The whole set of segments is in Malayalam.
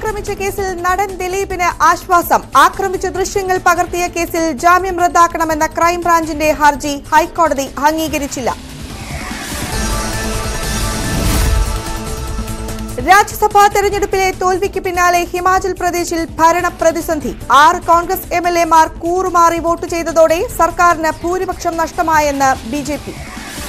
ആക്രമിച്ച കേസിൽ നടൻ ദിലീപിന് ആശ്വാസം ആക്രമിച്ച ദൃശ്യങ്ങൾ പകർത്തിയ കേസിൽ ജാമ്യം റദ്ദാക്കണമെന്ന ക്രൈംബ്രാഞ്ചിന്റെ ഹർജി ഹൈക്കോടതി അംഗീകരിച്ചില്ല രാജ്യസഭാ തെരഞ്ഞെടുപ്പിലെ തോൽവിക്ക് പിന്നാലെ ഹിമാചൽ പ്രദേശിൽ ഭരണ പ്രതിസന്ധി ആറ് കോൺഗ്രസ് എം എൽ എമാർ കൂറുമാറി വോട്ട് ചെയ്തതോടെ സർക്കാരിന് ഭൂരിപക്ഷം നഷ്ടമായെന്ന് ബി ജെ പി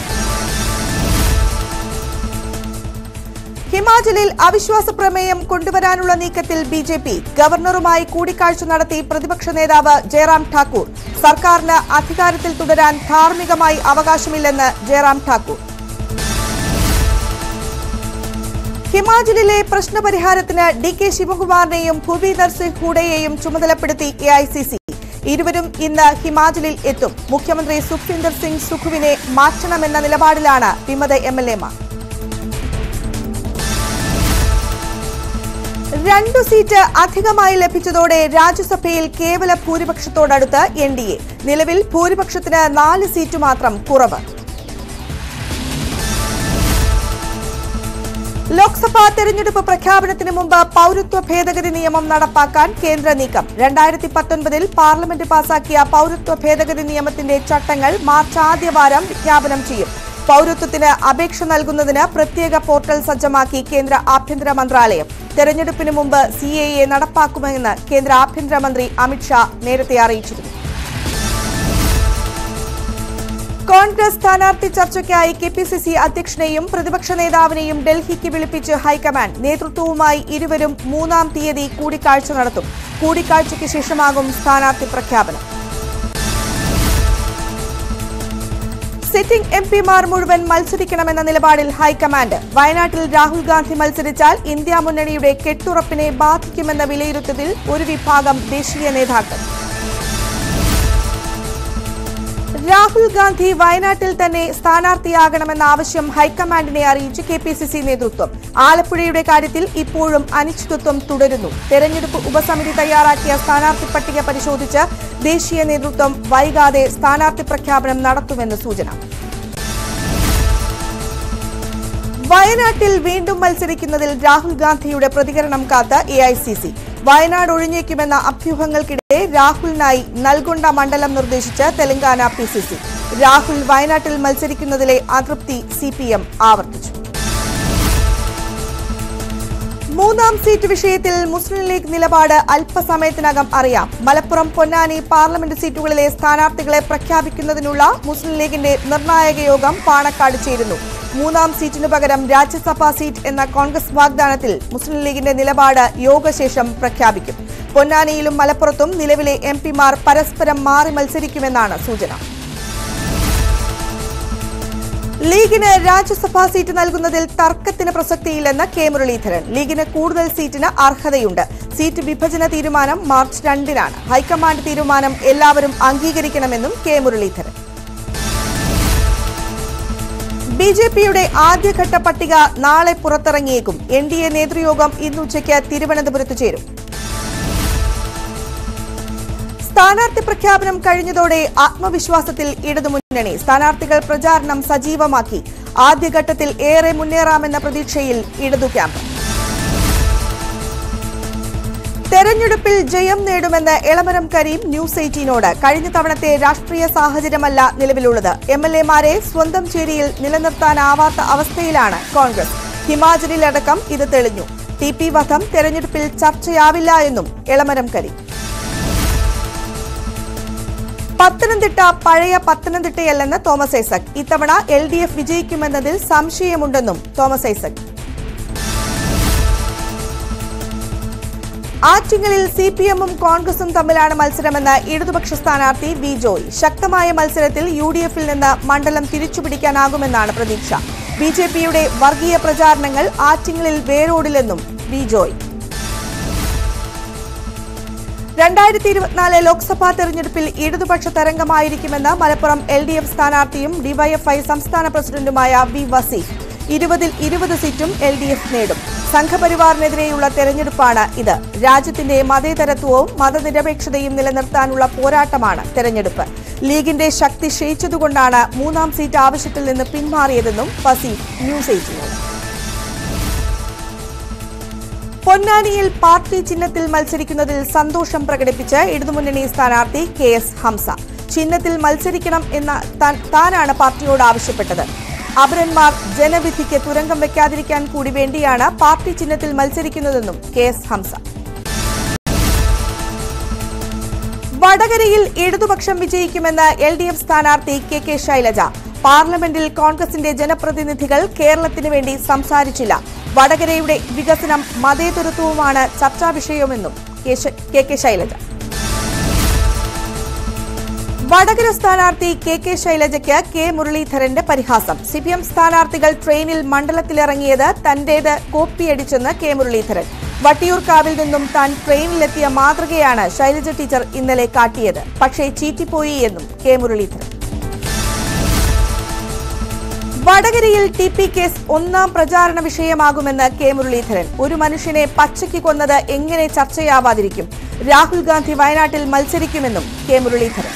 ഹിമാചലിൽ അവിശ്വാസ പ്രമേയം കൊണ്ടുവരാനുള്ള നീക്കത്തിൽ ബി ജെ പി ഗവർണറുമായി കൂടിക്കാഴ്ച നടത്തി പ്രതിപക്ഷ നേതാവ് ജയറാം ഠാക്കൂർ സർക്കാരിന് അധികാരത്തിൽ തുടരാൻ ധാർമ്മികമായി അവകാശമില്ലെന്ന് ജയറാം ഠാക്കൂർ ഹിമാചലിലെ പ്രശ്നപരിഹാരത്തിന് ഡി കെ ശിവകുമാറിനെയും ഭൂപീന്ദർ സിംഗ് ഹൂഡയെയും ചുമതലപ്പെടുത്തി എ ഐ സി സി ഇരുവരും ഇന്ന് ഹിമാചലിൽ എത്തും മുഖ്യമന്ത്രി സുഖ്വിന്ദർ സിംഗ് സുഖുവിനെ മാറ്റണമെന്ന നിലപാടിലാണ് വിമത എം എൽ എമാർ രണ്ടു സീറ്റ് അധികമായി ലഭിച്ചതോടെ രാജ്യസഭയിൽ കേവല ഭൂരിപക്ഷത്തോടടുത്ത് എൻ ഡി എ നിലവിൽ ഭൂരിപക്ഷത്തിന് നാല് സീറ്റ് മാത്രം കുറവ് ലോക്സഭാ തെരഞ്ഞെടുപ്പ് പ്രഖ്യാപനത്തിന് മുമ്പ് പൌരത്വ ഭേദഗതി നിയമം നടപ്പാക്കാൻ കേന്ദ്ര നീക്കം രണ്ടായിരത്തി പത്തൊൻപതിൽ പാർലമെന്റ് പാസാക്കിയ പൌരത്വ ഭേദഗതി നിയമത്തിന്റെ ചട്ടങ്ങൾ മാർച്ച് ആദ്യവാരം വിജ്ഞാപനം ചെയ്യും പൌരത്വത്തിന് അപേക്ഷ നൽകുന്നതിന് പ്രത്യേക പോർട്ടൽ സജ്ജമാക്കി കേന്ദ്ര ആഭ്യന്തര മന്ത്രാലയം തെരഞ്ഞെടുപ്പിന് മുമ്പ് സി എ എ നടപ്പാക്കുമെന്ന് കേന്ദ്ര ആഭ്യന്തരമന്ത്രി അമിത്ഷാ നേരത്തെ അറിയിച്ചിരുന്നു കോൺഗ്രസ് സ്ഥാനാർത്ഥി ചർച്ചയ്ക്കായി കെ പി സി സി അധ്യക്ഷനെയും പ്രതിപക്ഷ നേതാവിനെയും ഡൽഹിക്ക് വിളിപ്പിച്ച് ഹൈക്കമാൻഡ് നേതൃത്വവുമായി ഇരുവരും മൂന്നാം തീയതി കൂടിക്കാഴ്ച നടത്തും കൂടിക്കാഴ്ചയ്ക്ക് ശേഷമാകും സ്ഥാനാർത്ഥി പ്രഖ്യാപനം സിറ്റിംഗ് എം പിമാർ മുഴുവൻ മത്സരിക്കണമെന്ന നിലപാടിൽ ഹൈക്കമാൻഡ് വയനാട്ടിൽ രാഹുൽ ഗാന്ധി മത്സരിച്ചാൽ ഇന്ത്യ മുന്നണിയുടെ കെട്ടുറപ്പിനെ ബാധിക്കുമെന്ന വിലയിരുത്തലിൽ ഒരു വിഭാഗം ദേശീയ നേതാക്കൾ രാഹുൽ ഗാന്ധി വയനാട്ടിൽ തന്നെ സ്ഥാനാർത്ഥിയാകണമെന്ന ആവശ്യം ഹൈക്കമാൻഡിനെ അറിയിച്ച് കെ പി സി സി നേതൃത്വം ആലപ്പുഴയുടെ കാര്യത്തിൽ ഇപ്പോഴും അനിശ്ചിതത്വം തുടരുന്നു തെരഞ്ഞെടുപ്പ് ഉപസമിതി തയ്യാറാക്കിയ സ്ഥാനാർത്ഥി പട്ടിക പരിശോധിച്ച് ദേശീയ നേതൃത്വം വൈകാതെ സ്ഥാനാർത്ഥി പ്രഖ്യാപനം നടത്തുമെന്ന് സൂചന വയനാട്ടിൽ വീണ്ടും മത്സരിക്കുന്നതിൽ രാഹുൽ ഗാന്ധിയുടെ പ്രതികരണം കാത്ത് A I C C Wayanad ഒഴിഞ്ഞേക്കുമെന്ന അഭ്യൂഹങ്ങൾക്കിടെ രാഹുലിനായി നൽകൊണ്ട മണ്ഡലം നിർദ്ദേശിച്ച് Telangana P C C Rahul വയനാട്ടിൽ മത്സരിക്കുന്നതിലെ അതൃപ്തി സി പി എം ആവർത്തിച്ചു മൂന്നാം സീറ്റ് വിഷയത്തിൽ മുസ്ലിം ലീഗ് നിലപാട് അല്പസമയത്തിനകം അറിയാം മലപ്പുറം പൊന്നാനി പാർലമെന്റ് സീറ്റുകളിലെ സ്ഥാനാർത്ഥികളെ പ്രഖ്യാപിക്കുന്നതിനുള്ള മുസ്ലിം ലീഗിന്റെ നിർണായക യോഗം പാണക്കാട് ചേരുന്നു മൂന്നാം സീറ്റിനു പകരം രാജ്യസഭാ സീറ്റ് എന്ന കോൺഗ്രസ് വാഗ്ദാനത്തിൽ മുസ്ലിം ലീഗിന്റെ നിലപാട് യോഗശേഷം പ്രഖ്യാപിക്കും പൊന്നാനിയിലും മലപ്പുറത്തും നിലവിലെ എം പിമാർ പരസ്പരം മാറി മത്സരിക്കുമെന്നാണ് സൂചന ലീഗിന് രാജ്യസഭാ സീറ്റ് നൽകുന്നതിൽ തർക്കത്തിന് പ്രസക്തിയില്ലെന്ന് കെ മുരളീധരൻ ലീഗിന് കൂടുതൽ സീറ്റിന് അർഹതയുണ്ട് സീറ്റ് വിഭജന തീരുമാനം മാർച്ച് രണ്ടിനാണ് ഹൈക്കമാൻഡ് തീരുമാനം എല്ലാവരും അംഗീകരിക്കണമെന്നും കെ മുരളീധരൻ ബി ജെ പിയുടെ ആദ്യഘട്ട പട്ടിക നാളെ പുറത്തിറങ്ങിയേക്കും എൻ ഡി എ നേതൃയോഗം ഇന്നുച്ചയ്ക്ക് തിരുവനന്തപുരത്ത് ചേരും സ്ഥാനാർത്ഥി പ്രഖ്യാപനം കഴിഞ്ഞതോടെ ആത്മവിശ്വാസത്തിൽ ഇടതുമുന്നണി സ്ഥാനാർത്ഥികൾ പ്രചാരണം സജീവമാക്കി ആദ്യഘട്ടത്തിൽ ഏറെ മുന്നേറാമെന്ന പ്രതീക്ഷയിൽ ഇടതു ക്യാമ്പ് തെരഞ്ഞെടുപ്പിൽ ജയം നേടുമെന്ന് എളമരം കരീം ന്യൂസ് എയ്റ്റീനോട് കഴിഞ്ഞ തവണത്തെ രാഷ്ട്രീയ സാഹചര്യമല്ല നിലവിലുള്ളത് എം എൽ എമാരെ സ്വന്തം ചേരിയിൽ നിലനിർത്താനാവാത്ത അവസ്ഥയിലാണ് കോൺഗ്രസ് ഹിമാചലിലടക്കം ഇത് തെളിഞ്ഞു ടി പി വധം തെരഞ്ഞെടുപ്പിൽ ചർച്ചയാവില്ല എന്നും എളമരം കരീം പത്തനംതിട്ട പഴയ പത്തനംതിട്ടയല്ലെന്ന് തോമസ് ഐസക് ഇത്തവണ എൽ ഡി എഫ് വിജയിക്കുമെന്നതിൽ സംശയമുണ്ടെന്നും തോമസ് ഐസക് ആറ്റിങ്ങലിൽ സി പി എമ്മും കോൺഗ്രസും തമ്മിലാണ് മത്സരമെന്ന് ഇടതുപക്ഷ സ്ഥാനാർത്ഥി വി ജോയ് ശക്തമായ മത്സരത്തിൽ യു ഡി എഫിൽ നിന്ന് മണ്ഡലം തിരിച്ചുപിടിക്കാനാകുമെന്നാണ് പ്രതീക്ഷ ബി ജെ പിയുടെ വർഗീയ പ്രചാരണങ്ങൾ ആറ്റിങ്ങലിൽ വേരോടില്ലെന്നും വി ജോയ് രണ്ടായിരത്തി ഇരുപത്തിനാല് ലോക്സഭാ തെരഞ്ഞെടുപ്പിൽ ഇടതുപക്ഷ തരംഗമായിരിക്കുമെന്ന് മലപ്പുറം എൽ ഡി എഫ് സ്ഥാനാർത്ഥിയും ഡിവൈഎഫ്ഐ സംസ്ഥാന പ്രസിഡന്റുമായ വി വസീഫ് ഇരുപതിൽ ഇരുപത് സീറ്റും എൽ ഡി എഫ് നേടും സംഘപരിവാറിനെതിരെയുള്ള തെരഞ്ഞെടുപ്പാണ് ഇത് രാജ്യത്തിന്റെ മതേതരത്വവും മതനിരപേക്ഷതയും നിലനിർത്താനുള്ള പോരാട്ടമാണ് തെരഞ്ഞെടുപ്പ് ലീഗിന്റെ ശക്തി ക്ഷയിച്ചതുകൊണ്ടാണ് മൂന്നാം സീറ്റ് ആവശ്യത്തിൽ നിന്ന് പിന്മാറിയതെന്നും വസീഫ് ന്യൂസ് എയ്റ്റിനോട് പൊന്നാനിയിൽ പാർട്ടി ചിഹ്നത്തിൽ മത്സരിക്കുന്നതിൽ സന്തോഷം പ്രകടിപ്പിച്ച് ഇടതുമുന്നണി സ്ഥാനാർത്ഥി കെ എസ് ഹംസ ചിഹ്നത്തിൽ മത്സരിക്കണം എന്ന താൻ- താനാണ് പാർട്ടിയോട് ആവശ്യപ്പെട്ടത് അപരന്മാർ ജനവിധിക്ക് തുരങ്കം വെക്കാതിരിക്കാൻ കൂടി വേണ്ടിയാണ് പാർട്ടി ചിഹ്നത്തിൽ മത്സരിക്കുന്നതെന്നും കെ എസ് ഹംസ വടകരയിൽ ഇടതുപക്ഷം വിജയിക്കുമെന്ന് എൽ ഡി എഫ് സ്ഥാനാർത്ഥി കെ കെ ശൈലജ പാർലമെന്റിൽ കോൺഗ്രസിന്റെ ജനപ്രതിനിധികൾ കേരളത്തിന് വേണ്ടി സംസാരിച്ചില്ല വടകരയുടെ വികസനം മതേതരത്വവുമാണ് ചർച്ചാ വിഷയമെന്നും കെ ശ- കെ കെ ശൈലജ വടകര സ്ഥാനാർത്ഥി കെ കെ ശൈലജയ്ക്ക് കെ മുരളീധരന്റെ പരിഹാസം സി പി എം സ്ഥാനാർത്ഥികൾ ട്രെയിനിൽ മണ്ഡലത്തിലിറങ്ങിയത് തന്റേത് കോപ്പിയടിച്ചെന്ന് കെ മുരളീധരൻ വട്ടിയൂർക്കാവിൽ നിന്നും താൻ ട്രെയിനിലെത്തിയ മാതൃകയാണ് ശൈലജ ടീച്ചർ ഇന്നലെ കാട്ടിയത് പക്ഷേ ചീറ്റിപ്പോയി എന്നും കെ മുരളീധരൻ വടകരയിൽ ടി പി കേസ് ഒന്നാം പ്രചാരണ വിഷയമാകുമെന്ന് കെ മുരളീധരൻ ഒരു മനുഷ്യനെ പച്ചയ്ക്ക് കൊന്നത് എങ്ങനെ ചർച്ചയാവാതിരിക്കും രാഹുൽ ഗാന്ധി വയനാട്ടിൽ മത്സരിക്കുമെന്നും കെ മുരളീധരൻ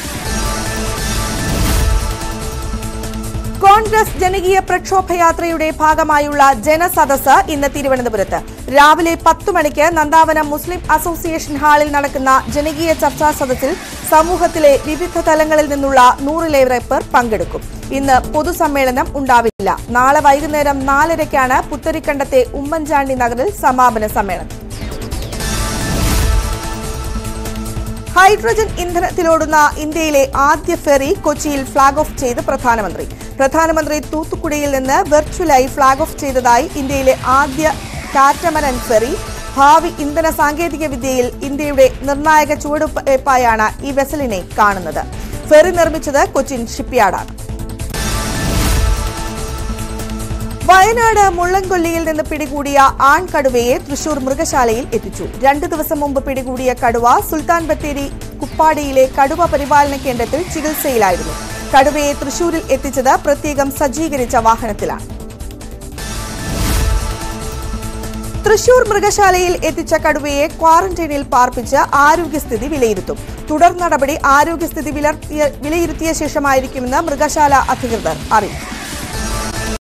കോൺഗ്രസ് ജനകീയ പ്രക്ഷോഭയാത്രയുടെ ഭാഗമായുള്ള ജനസദസ് ഇന്ന് തിരുവനന്തപുരത്ത് രാവിലെ പത്തു മണിക്ക് നന്ദാവനം മുസ്ലിം അസോസിയേഷൻ ഹാളിൽ നടക്കുന്ന ജനകീയ ചർച്ചാ സദസ്സിൽ സമൂഹത്തിലെ വിവിധ തലങ്ങളിൽ നിന്നുള്ള നൂറിലേറെ പേർ പങ്കെടുക്കും ഇന്ന് പൊതുസമ്മേളനം ഉണ്ടാവില്ല നാളെ വൈകുന്നേരം നാലരയ്ക്കാണ് പുത്തരിക്കണ്ടത്തെ ഉമ്മൻചാണ്ടി നഗറിൽ സമാപന സമ്മേളനം ഹൈഡ്രജൻ ഇന്ധനത്തിലോടുന്ന ഇന്ത്യയിലെ ആദ്യ ഫെറി കൊച്ചിയിൽ ഫ്ളാഗ് ഓഫ് ചെയ്ത് പ്രധാനമന്ത്രി പ്രധാനമന്ത്രി തൂത്തുക്കുടിയിൽ നിന്ന് വെർച്വലായി ഫ്ളാഗ് ഓഫ് ചെയ്തതായി ഇന്ത്യയിലെ ആദ്യ കാറ്റമരൻ ഫെറി ഭാവി ഇന്ധന സാങ്കേതിക വിദ്യയിൽ ഇന്ത്യയുടെ നിർണായക ചുവടുവയ്പായാണ് ഈ വെസലിനെ കാണുന്നത് ഫെറി നിർമ്മിച്ചത് കൊച്ചിൻ ഷിപ്പ്യാർഡാണ് വയനാട് മുള്ളൻകൊല്ലിയിൽ നിന്ന് പിടികൂടിയ ആൺകടുവയെ തൃശൂർ മൃഗശാലയിൽ എത്തിച്ചു രണ്ടു ദിവസം മുമ്പ് പിടികൂടിയ കടുവ സുൽത്താൻ ബത്തേരി കുപ്പാടിയിലെ കടുവ പരിപാലന കേന്ദ്രത്തിൽ ചികിത്സയിലായിരുന്നു കടുവയെ തൃശൂരിൽ എത്തിച്ചത് പ്രത്യേകം സജ്ജീകരിച്ച വാഹനത്തിലാണ് തൃശൂർ മൃഗശാലയിൽ എത്തിച്ച കടുവയെ ക്വാറന്റൈനിൽ പാർപ്പിച്ച് ആരോഗ്യസ്ഥിതി വിലയിരുത്തും തുടർ നടപടി ആരോഗ്യസ്ഥിതി വിലർത്തിയ- വിലയിരുത്തിയ ശേഷമായിരിക്കുമെന്ന് മൃഗശാല അധികൃതർ അറിയിച്ചു